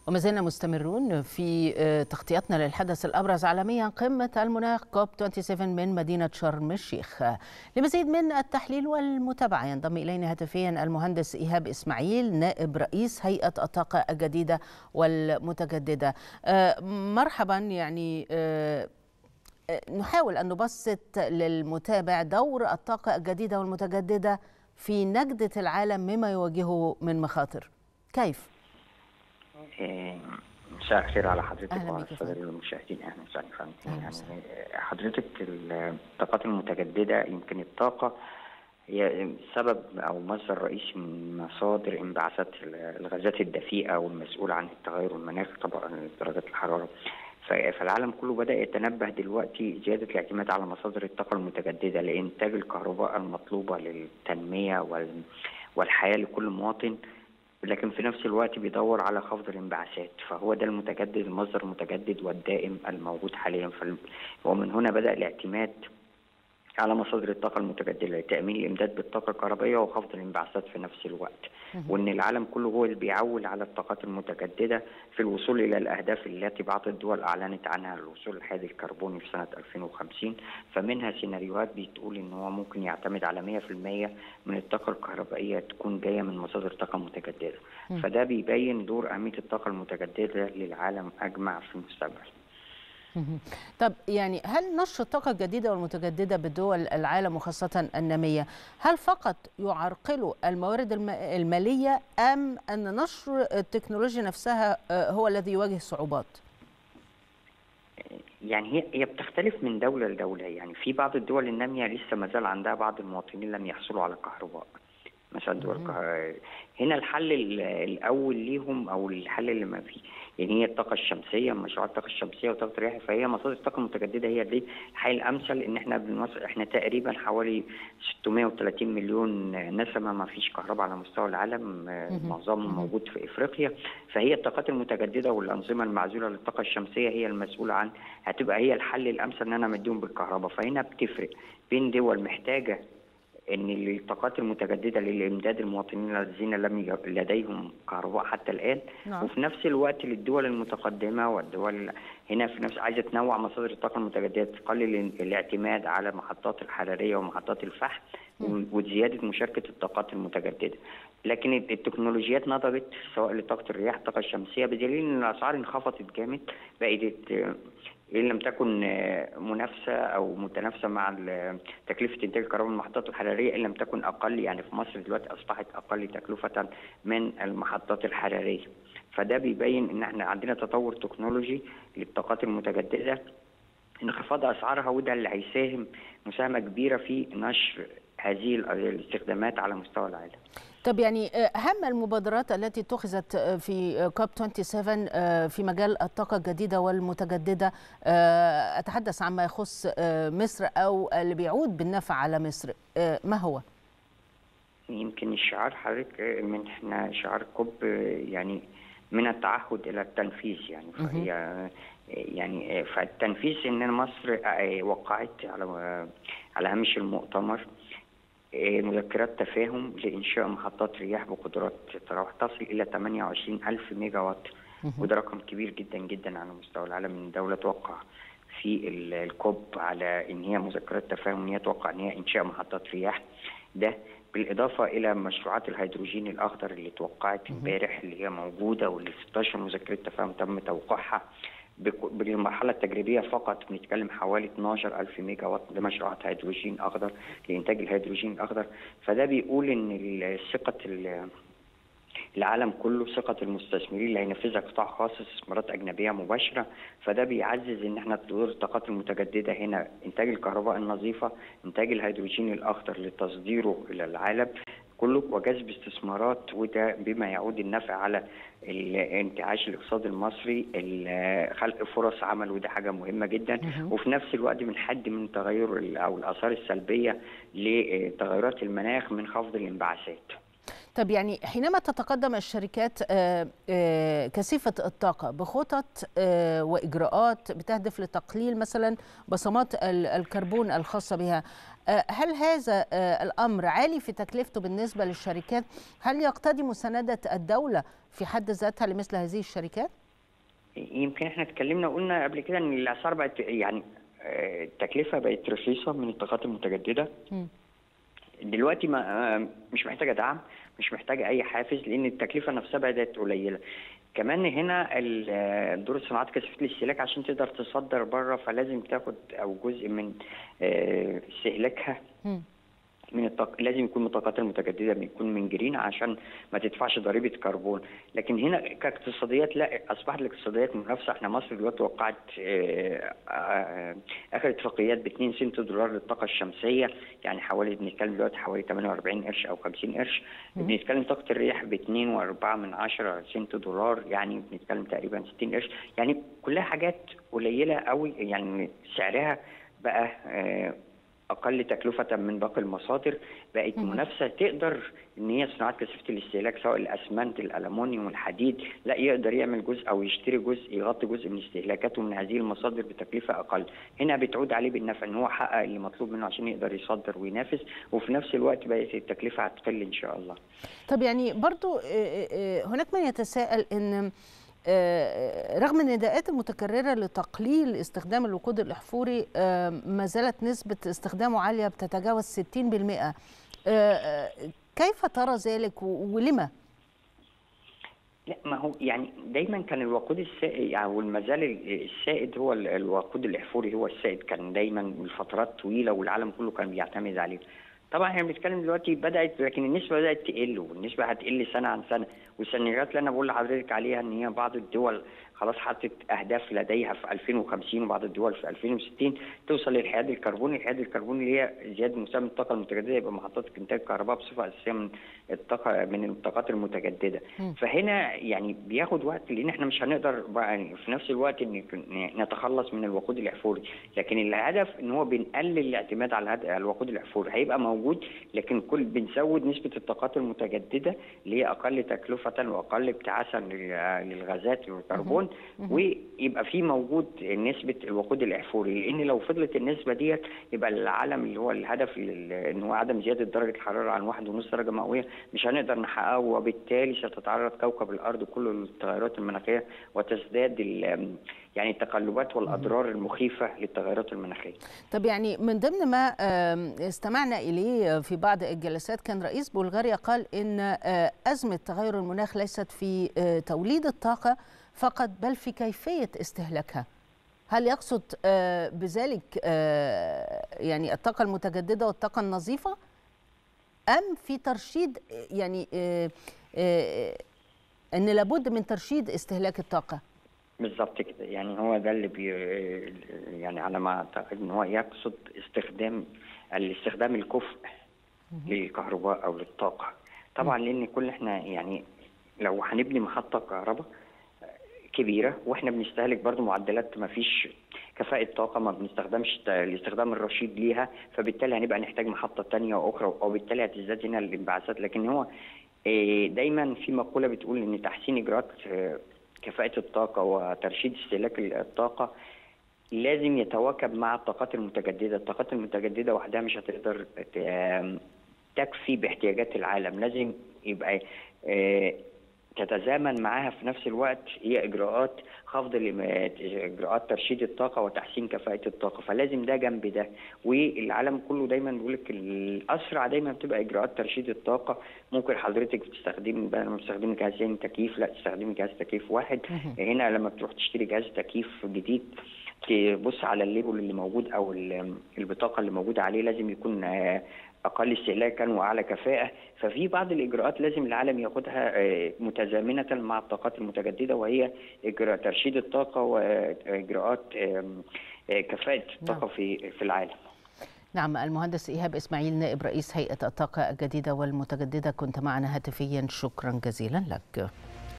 وما زلنا مستمرون في تغطيتنا للحدث الابرز عالميا قمه المناخ كوب 27 من مدينه شرم الشيخ. لمزيد من التحليل والمتابعه ينضم الينا هاتفيا المهندس ايهاب اسماعيل نائب رئيس هيئه الطاقه الجديده والمتجدده. مرحبا يعني نحاول ان نبسط للمتابع دور الطاقه الجديده والمتجدده في نجده العالم مما يواجهه من مخاطر. كيف؟ مساء الخير على حضرتك وعلى الساده المشاهدين اهلا وسهلا يعني حضرتك الطاقات المتجدده يمكن الطاقه هي سبب او مصدر رئيسي من مصادر انبعاثات الغازات الدفيئه والمسؤول عن التغير المناخي طبعا درجات الحراره فالعالم كله بدا يتنبه دلوقتي زياده الاعتماد على مصادر الطاقه المتجدده لانتاج الكهرباء المطلوبه للتنميه والحياه لكل مواطن لكن في نفس الوقت بيدور على خفض الانبعاثات فهو ده المتجدد المصدر المتجدد والدائم الموجود حاليا ومن هنا بدا الاعتماد على مصادر الطاقه المتجدده لتامين الامداد بالطاقه الكهربائيه وخفض الانبعاثات في نفس الوقت وان العالم كله هو اللي بيعول على الطاقات المتجدده في الوصول الى الاهداف التي بعض الدول اعلنت عنها الوصول الحاد الكربوني في سنه 2050 فمنها سيناريوهات بتقول ان هو ممكن يعتمد على 100% من الطاقه الكهربائيه تكون جايه من مصادر طاقه متجدده فده بيبين دور اهميه الطاقه المتجدده للعالم اجمع في المستقبل طب يعني هل نشر الطاقة الجديدة والمتجددة بدول العالم وخاصة النامية هل فقط يعرقلوا الموارد المالية أم أن نشر التكنولوجيا نفسها هو الذي يواجه صعوبات؟ يعني هي هي بتختلف من دوله لدوله يعني في بعض الدول الناميه لسه ما زال عندها بعض المواطنين لم يحصلوا على الكهرباء مثلا دول هنا الحل الاول ليهم او الحل اللي ما فيه يعني هي الطاقه الشمسيه مشروعات الطاقه الشمسيه وطاقه الرياح فهي مصادر الطاقه المتجدده هي دي الحل الامثل ان احنا بنوصل احنا تقريبا حوالي 630 مليون نسمه ما فيش كهرباء على مستوى العالم معظمهم موجود في افريقيا فهي الطاقات المتجدده والانظمه المعزوله للطاقه الشمسيه هي المسؤوله عن هتبقى هي الحل الامثل ان انا امديهم بالكهرباء فهنا بتفرق بين دول محتاجه ان الطاقات المتجدده للامداد المواطنين الذين لم لديهم كهرباء حتى الان نعم. وفي نفس الوقت للدول المتقدمه والدول هنا في نفس عايزه تنوع مصادر الطاقه المتجدده تقلل الاعتماد على محطات الحراريه ومحطات الفحم وزياده مشاركه الطاقات المتجدده لكن التكنولوجيات نضجت سواء لطاقه الرياح الطاقه الشمسيه بدليل ان الاسعار انخفضت جامد بقت ان لم تكن منافسه او متنافسه مع تكلفه انتاج الكهرباء من المحطات الحراريه ان لم تكن اقل يعني في مصر دلوقتي اصبحت اقل تكلفه من المحطات الحراريه فده بيبين ان احنا عندنا تطور تكنولوجي للطاقات المتجدده انخفاض اسعارها وده اللي هيساهم مساهمه كبيره في نشر هذه الاستخدامات على مستوى العالم. طب يعني أهم المبادرات التي اتخذت في كوب 27 في مجال الطاقة الجديدة والمتجددة أتحدث عما يخص مصر أو اللي بيعود بالنفع على مصر ما هو؟ يمكن الشعار حضرتك من احنا شعار كوب يعني من التعهد الى التنفيذ يعني فهي يعني فالتنفيذ ان مصر وقعت على على هامش المؤتمر مذكرات تفاهم لإنشاء محطات رياح بقدرات تراوح تصل إلى 28 ألف ميجا وات وده رقم كبير جدا جدا على مستوى العالم من دولة توقع في الكوب على إن هي مذكرات تفاهم إن هي توقع إن هي إنشاء محطات رياح ده بالإضافة إلى مشروعات الهيدروجين الأخضر اللي توقعت امبارح اللي هي موجودة واللي 16 مذكرة تفاهم تم توقيعها بالمرحلة التجريبية فقط بنتكلم حوالي 12 ألف ميجا وات لمشروعات هيدروجين أخضر لإنتاج الهيدروجين الأخضر فده بيقول إن ثقة العالم كله ثقة المستثمرين اللي هينفذها قطاع خاص استثمارات أجنبية مباشرة فده بيعزز إن احنا تدور الطاقات المتجددة هنا إنتاج الكهرباء النظيفة إنتاج الهيدروجين الأخضر لتصديره إلى العالم كله وجذب استثمارات وده بما يعود النفع على انتعاش الاقتصاد المصري خلق فرص عمل وده حاجه مهمه جدا وفي نفس الوقت بنحد من تغير او الاثار السلبيه لتغيرات المناخ من خفض الانبعاثات طب يعني حينما تتقدم الشركات كثيفة الطاقة بخطط وإجراءات بتهدف لتقليل مثلا بصمات الكربون الخاصة بها هل هذا الأمر عالي في تكلفته بالنسبة للشركات؟ هل يقتضي مساندة الدولة في حد ذاتها لمثل هذه الشركات؟ يمكن احنا اتكلمنا وقلنا قبل كده ان الاسعار بقت يعني آه، التكلفه بقت رخيصه من الطاقات المتجدده مم. دلوقتي ما آه، مش محتاجه دعم مش محتاجه اي حافز لان التكلفه نفسها بدات قليله كمان هنا ال- آه، دور الصناعات كثافه الاستهلاك عشان تقدر تصدر بره فلازم تاخد او جزء من آه، استهلاكها مم. من الطاق... لازم يكون من الطاقات المتجدده يكون من جرين عشان ما تدفعش ضريبه كربون لكن هنا كاقتصاديات لا اصبحت الاقتصاديات منافسه احنا مصر دلوقتي وقعت آه، آه، اخر اتفاقيات ب 2 سنت دولار للطاقه الشمسيه يعني حوالي بنتكلم دلوقتي حوالي 48 قرش او 50 قرش بنتكلم طاقه الرياح ب 2.4 من 10 سنت دولار يعني بنتكلم تقريبا 60 قرش يعني كلها حاجات قليله قوي يعني سعرها بقى آه، اقل تكلفه من باقي المصادر بقت منافسه تقدر ان هي صناعات كثافه الاستهلاك سواء الاسمنت الالومنيوم الحديد لا يقدر يعمل جزء او يشتري جزء يغطي جزء من استهلاكاته من هذه المصادر بتكلفه اقل هنا بتعود عليه بالنفع ان هو حقق اللي مطلوب منه عشان يقدر يصدر وينافس وفي نفس الوقت بقت التكلفه هتقل ان شاء الله طب يعني برضو آه، آه، هناك من يتساءل ان آه، رغم النداءات المتكررة لتقليل استخدام الوقود الأحفوري آه، ما زالت نسبة استخدامه عالية بتتجاوز 60% آه، آه، كيف ترى ذلك و- ولما؟ لا ما هو يعني دايما كان الوقود السائد يعني والمازال السائد هو ال- الوقود الاحفوري هو السائد كان دايما لفترات طويله والعالم كله كان بيعتمد عليه طبعا احنا بنتكلم دلوقتي بدات لكن النسبه بدات تقل والنسبه هتقل سنه عن سنه والسيناريوهات اللي انا بقول لحضرتك عليها ان هي بعض الدول خلاص حطت اهداف لديها في 2050 وبعض الدول في 2060 توصل للحياد الكربوني، الحياد الكربوني اللي هي زياده مساهمه الطاقه المتجدده يبقى محطات انتاج كهرباء بصفه اساسيه من الطاقه من الطاقات المتجدده. فهنا يعني بياخد وقت لان احنا مش هنقدر بقى يعني في نفس الوقت ان نتخلص من الوقود الاحفوري، لكن الهدف ان هو بنقلل الاعتماد على الهد- على الوقود الاحفوري، هيبقى موجود لكن كل بنزود نسبه الطاقات المتجدده اللي هي اقل تكلفه واقل ابتعاثا لل- للغازات والكربون ويبقى في موجود نسبه الوقود الاحفوري لان لو فضلت النسبه ديت يبقى العالم اللي هو الهدف لل- ان هو عدم زياده درجه الحراره عن واحد ونص درجه مئويه مش هنقدر نحققه وبالتالي ستتعرض كوكب الارض كله للتغيرات المناخيه وتزداد ال- يعني التقلبات والاضرار المخيفه للتغيرات المناخيه. طب يعني من ضمن ما آم، استمعنا إليه في بعض الجلسات كان رئيس بلغاريا قال إن آه، أزمة تغير المناخ ليست في آه، توليد الطاقة فقط بل في كيفية استهلاكها هل يقصد آه، بذلك آه، يعني الطاقة المتجددة والطاقة النظيفة أم في ترشيد آه، يعني آه، آه، أن لابد من ترشيد استهلاك الطاقة بالظبط كده يعني هو ده اللي بي يعني على ما اعتقد ان هو يقصد استخدام الاستخدام الكفء للكهرباء او للطاقه طبعا لان كل احنا يعني لو هنبني محطه كهرباء كبيره واحنا بنستهلك برضو معدلات ما فيش كفاءة طاقة ما بنستخدمش ت- الاستخدام الرشيد ليها فبالتالي هنبقى نحتاج محطة تانية وأخرى وبالتالي هتزداد هنا الانبعاثات لكن هو آه، دايما في مقولة بتقول إن تحسين إجراءات آه، كفاءة الطاقة وترشيد استهلاك الطاقة لازم يتواكب مع الطاقات المتجددة الطاقات المتجددة وحدها مش هتقدر ت- آم، تكفي باحتياجات العالم لازم يبقى آه، تتزامن معاها في نفس الوقت هي اجراءات خفض الإم- اجراءات ترشيد الطاقه وتحسين كفاءه الطاقه فلازم ده جنب ده والعالم كله دايما بيقول لك الاسرع دايما بتبقى اجراءات ترشيد الطاقه ممكن حضرتك بتستخدمي بدل ما تستخدمي جهازين تكييف لا تستخدمي جهاز تكييف واحد هنا لما بتروح تشتري جهاز تكييف جديد تبص على الليبل اللي موجود او ال- البطاقه اللي موجوده عليه لازم يكون آه، اقل استهلاكا واعلى كفاءه ففي بعض الاجراءات لازم العالم ياخدها آه، متزامنه مع الطاقات المتجدده وهي اجراء ترشيد الطاقه واجراءات آم، آه، كفاءه الطاقه في في العالم نعم المهندس إيهاب إسماعيل نائب رئيس هيئة الطاقة الجديدة والمتجددة كنت معنا هاتفيا شكرا جزيلا لك